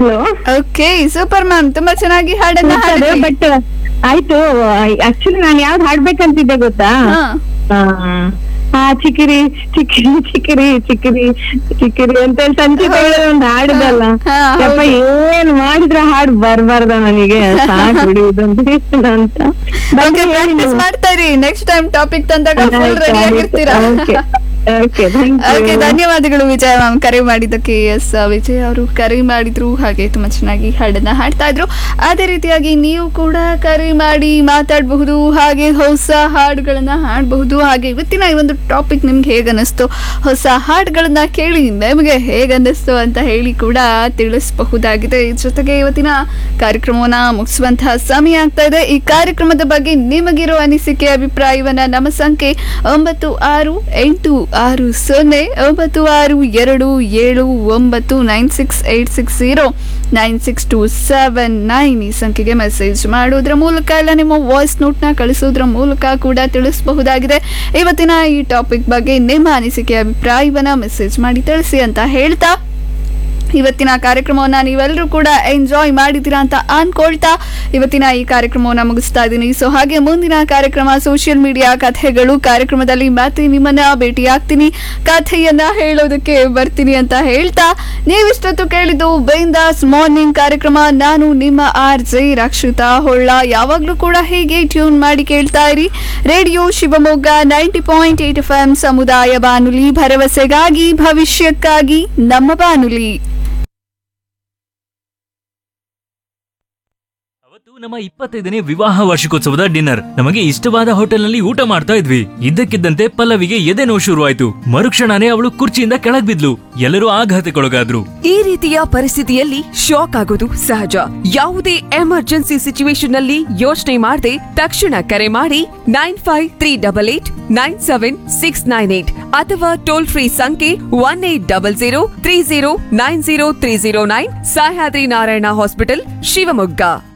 Hello okay super ma'am ತುಂಬಾ ಚೆನ್ನಾಗಿ ಹಾಡನ್ನ ಹಾಡಿದ್ರಿ. ಬಟ್ ಆಯ್ತು ಆಕ್ಚುಲಿ ನಾನು ಯಾವ್ದು ಹಾಡ್ಬೇಕಂತಿದ್ದೆ ಗೊತ್ತಾ ಹಾ. ಆ, ಆ ಚಿಕಿರಿ ಚಿಕಿರಿ ಚಿಕಿರಿ ಚಿಕಿರಿ ಚಿಕಿರಿ ಅಂತ ಹೇಳಿ ಸಂಚಿತ ಒಂದು ಹಾಡಿದಲ್ಲ ಹಾ, ಯಪ್ಪ ಏನ್ ಮಾಡಿದ್ರ ಹಾಡ್ ಬರ್ಬಾರ್ದ ನನಗೆ ಸಾಕು ಬಿಡಿ ಇದೊಂದು ಇಷ್ಟ ಅಂತ ಓಕೆ ಪ್ರಾಕ್ಟೀಸ್ ಮಾಡ್ತಾ ಇರಿ ನೆಕ್ಸ್ಟ್ ಟೈಮ್ ಟಾಪಿಕ್ ತಂದಾಗ ಫುಲ್ ರೆಡಿ ಆಗಿರ್ತೀರಾ okay okay thank okay you ಧನ್ಯವಾದಗಳು ವಿಜಯ ಮ್ಯಾಮ್ ಕರೆ ಮಾಡಿದ್ದಕ್ಕೆ ಎಸ್ ವಿಜಯ್ ಅವರು ಕರೆ ಮಾಡಿದ್ರು ಹಾಗೆ ತುಂಬಾ ಚೆನ್ನಾಗಿ ಹಾಡನ್ನ ಹಾಡ್ತಾ ಇದ್ರು ಅದೇ ರೀತಿಯಾಗಿ ನೀವು ಕೂಡ ಕರೆ ಮಾಡಿ ಮಾತಾಡಬಹುದು ಹಾಗೆ ಹೊಸ ಹಾಡುಗಳನ್ನ ಹಾಡಬಹುದು ಹಾಗೆ ಇವತ್ತಿನ ಈ ಒಂದು ಟಾಪಿಕ್ ನಿಮ್ಗೆ ಹೇಗೆ ಅನ್ನಿಸ್ತು ಹೊಸ ಹಾಡುಗಳನ್ನ ಕೇಳಿ ನಿಮಗೆ ಹೇಗೆ ಅನ್ನಿಸ್ತು ಅಂತ ಹೇಳಿ ಕೂಡ ತಿಳಿಸಬಹುದಾಗಿದೆ ಜೊತೆಗೆ ಇವತ್ತಿನ ಕಾರ್ಯಕ್ರಮವನ್ನ ಮುಗಿಸುವಂತಹ ಸಮಯ ಆಗ್ತಾ ಇದೆ ಈ ಕಾರ್ಯಕ್ರಮದ ಬಗ್ಗೆ ನಿಮಗಿರೋ ಅನಿಸಿಕೆ ಅಭಿಪ್ರಾಯವನ್ನ ನಮ್ಮ ಸಂಖ್ಯೆ ಒಂಬತ್ತು ಆರು ಎಂಟು ಆರು ಸೊನ್ನೆ ಒಂಬತ್ತು ಆರು ಎರಡು ಏಳು ಒಂಬತ್ತು nine six eight six zero nine six two seven nine ಈ ಸಂಖ್ಯೆಗೆ ಮೆಸೇಜ್ ಮಾಡೋದ್ರ ಮೂಲಕ ಇಲ್ಲ ನಿಮ್ಮ ವಾಯ್ಸ್ ನೋಟ್ನ ಕಳಿಸೋದ್ರ ಮೂಲಕ ಕೂಡ ತಿಳಿಸಬಹುದಾಗಿದೆ ಇವತ್ತಿನ ಈ ಟಾಪಿಕ್ ಬಗ್ಗೆ ನಿಮ್ಮ ಅನಿಸಿಕೆ ಅಭಿಪ್ರಾಯವನ್ನ ಮೆಸೇಜ್ ಮಾಡಿ ತಿಳಿಸಿ ಅಂತ ಹೇಳ್ತಾ ಇವತ್ತಿನ ಕಾರ್ಯಕ್ರಮವನ್ನ ನೀವೆಲ್ಲರೂ ಕೂಡ ಎಂಜಾಯ್ ಮಾಡಿದ್ದೀರಾ ಅಂತ ಅನ್ಕೊಳ್ತಾ ಇವತ್ತಿನ ಈ ಕಾರ್ಯಕ್ರಮವನ್ನ ಮುಗಿಸ್ತಾ ಇದ್ದೀನಿ ಸೊ ಹಾಗೆ ಮುಂದಿನ ಕಾರ್ಯಕ್ರಮ ಸೋಷಿಯಲ್ ಮೀಡಿಯಾ ಕಥೆಗಳು ಕಾರ್ಯಕ್ರಮದಲ್ಲಿ ಮತ್ತೆ ನಿಮ್ಮನ್ನ ಭೇಟಿಯಾಗ್ತೀನಿ ಕಥೆಯನ್ನ ಹೇಳೋದಕ್ಕೆ ಬರ್ತೀನಿ ಅಂತ ಹೇಳ್ತಾ ನೀವಿಷ್ಟೊತ್ತು ಕೇಳಿದ್ದು ಬೈಂದಾಸ್ ಮಾರ್ನಿಂಗ್ ಕಾರ್ಯಕ್ರಮ ನಾನು ನಿಮ್ಮ ಆರ್ ಜೆ ರಕ್ಷಿತಾ ಹೊಳ್ಳ ಯಾವಾಗಲೂ ಕೂಡ ಹೀಗೆ ಟ್ಯೂನ್ ಮಾಡಿ ಕೇಳ್ತಾ ಇರಿ radio Shivamogga ninety point eight F M ಸಮುದಾಯ ಬಾನುಲಿ ಭರವಸೆಗಾಗಿ ಭವಿಷ್ಯಕ್ಕಾಗಿ ನಮ್ಮ ಬಾನುಲಿ ಅವತ್ತು ನಮ್ಮ ಇಪ್ಪತ್ತೈದನೇ ವಿವಾಹ ವಾರ್ಷಿಕೋತ್ಸವದ ಡಿನ್ನರ್ ನಮಗೆ ಇಷ್ಟವಾದ ಹೋಟೆಲ್ನಲ್ಲಿ ಊಟ ಮಾಡ್ತಾ ಇದ್ವಿ ಇದ್ದಕ್ಕಿದ್ದಂತೆ ಪಲ್ಲವಿಗೆ ಎದೆ ನೋವು ಶುರುವಾಯ್ತು ಮರುಕ್ಷಣನೇ ಅವಳು ಕುರ್ಚಿಯಿಂದ ಕೆಳಗ್ ಬಿದ್ಲು ಎಲ್ಲರೂ ಆಘಾತಕ್ಕೊಳಗಾದ್ರು ಈ ರೀತಿಯ ಪರಿಸ್ಥಿತಿಯಲ್ಲಿ ಶಾಕ್ ಆಗೋದು ಸಹಜ ಯಾವುದೇ ಎಮರ್ಜೆನ್ಸಿ ಸಿಚುವೇಶನ್ ನಲ್ಲಿ ಯೋಚನೆ ಮಾಡದೆ ತಕ್ಷಣ ಕರೆ ಮಾಡಿ nine five three double eight nine seven six nine eight ಅಥವಾ ಟೋಲ್ ಫ್ರೀ ಸಂಖ್ಯೆ one eight double zero three zero nine zero three zero nine Sahyadri Narayana hospital Shivamogga